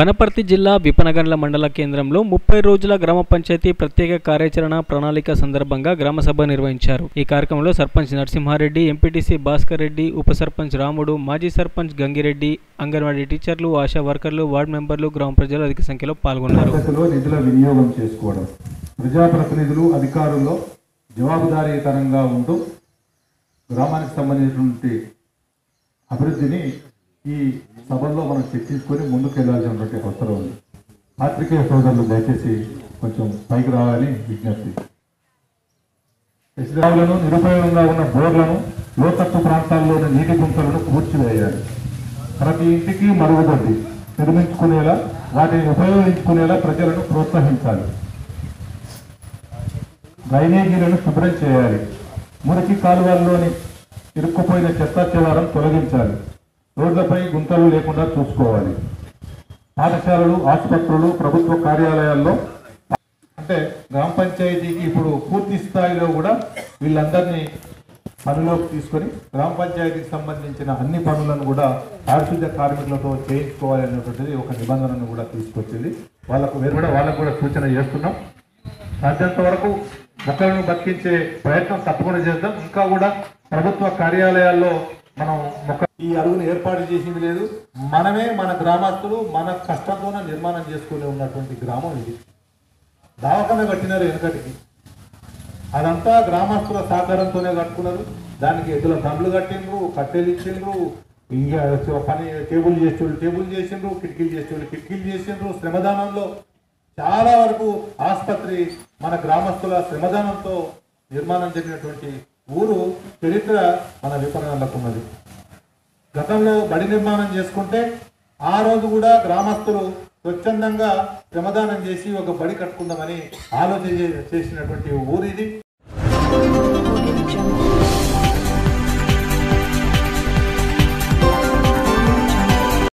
వనపర్తి జిల్లా విపనగండ్ల మండల కేంద్రంలో ముప్పై రోజుల గ్రామ పంచాయతీ ప్రత్యేక కార్యాచరణ ప్రణాళిక సందర్భంగా గ్రామ సభ నిర్వహించారు ఈ కార్యక్రమంలో సర్పంచ్ నరసింహారెడ్డి ఎంపీటీసీ భాస్కర్ రెడ్డి ఉప సర్పంచ్ రాముడు మాజీ సర్పంచ్ గంగిరెడ్డి అంగన్వాడీ టీచర్లు ఆశా వర్కర్లు వార్డు మెంబర్లు గ్రామ ప్రజలు అధిక సంఖ్యలో పాల్గొన్నారు పద్ధతిలో నిధుల వినియోగం చేసుకోవడం ప్రజాప్రతినిధులు అధికారుల్లో జవాబుదారీతనంగా ఉంటూ గ్రామానికి సంబంధించినటువంటి అభివృద్ధిని ఈ సభల్లో మనం చర్చించుకొని ముందుకు వెళ్ళాల్సినటువంటి అవసరం ఉంది పాత్రికేయ సోదరులు దయచేసి కొంచెం పైకి రావాలని విజ్ఞప్తి ఇసురావులను నిరుపయోగంగా ఉన్న బోర్లను లోతట్టు ప్రాంతాల్లోని నీటి గుంతలను పూడ్చివేయాలి ప్రతి ఇంటికి మరుగుదొడ్డి నిర్మించుకునేలా వాటిని ఉపయోగించుకునేలా ప్రజలను ప్రోత్సహించాలి డ్రైనేజీలను శుభ్రం చేయాలి మురికి కాలువల్లోని ఇరుక్కుపోయిన చెత్త చెదారం తొలగించాలి రోడ్లపై గుంతలు లేకుండా చూసుకోవాలి పాఠశాలలు ఆసుపత్రులు ప్రభుత్వ కార్యాలయాల్లో అంటే గ్రామ పంచాయతీకి ఇప్పుడు పూర్తి స్థాయిలో కూడా వీళ్ళందరినీ పనిలోకి తీసుకొని గ్రామ పంచాయతీకి సంబంధించిన అన్ని పనులను కూడా పారిశుద్ధ్య కార్మికులతో చేయించుకోవాలి అనేటువంటిది ఒక నిబంధనను కూడా తీసుకొచ్చింది వాళ్ళకు వేరు కూడా వాళ్ళకు కూడా సూచన చేస్తున్నాం సాధ్యంత వరకు మొక్కలను బతికించే ప్రయత్నం తప్పకుండా చేద్దాం ఇంకా కూడా ప్రభుత్వ కార్యాలయాల్లో మనం మొక్క ఈ అరువును ఏర్పాటు చేసింది లేదు మనమే మన గ్రామస్తులు మన కష్టంతోనే నిర్మాణం చేసుకుని ఉన్నటువంటి గ్రామం ఇది దావకన కట్టినారు వెనకటికి అదంతా గ్రామస్తుల సహకారంతోనే కట్టుకున్నారు దానికి ఎద్దుల బండ్లు కట్టిండ్రు కట్టెలు ఇచ్చిండ్రు ఇంకా పని టేబుల్ చేసేవాళ్ళు టేబుల్ చేసిండ్రు కిటికీలు చేసేవాళ్ళు కిటికీలు చేసిండ్రు శ్రమదానంలో చాలా వరకు ఆసుపత్రి మన గ్రామస్తుల శ్రమదానంతో నిర్మాణం జరిగినటువంటి ఊరు చరిత్ర మన విపణాలకు ఉన్నది గతంలో బడి నిర్మాణం చేసుకుంటే ఆ రోజు కూడా గ్రామస్తులు స్వచ్ఛందంగా శ్రమదానం చేసి ఒక బడి కట్టుకుందామని ఆలోచన చే- చేసినటువంటి ఊరు ఇది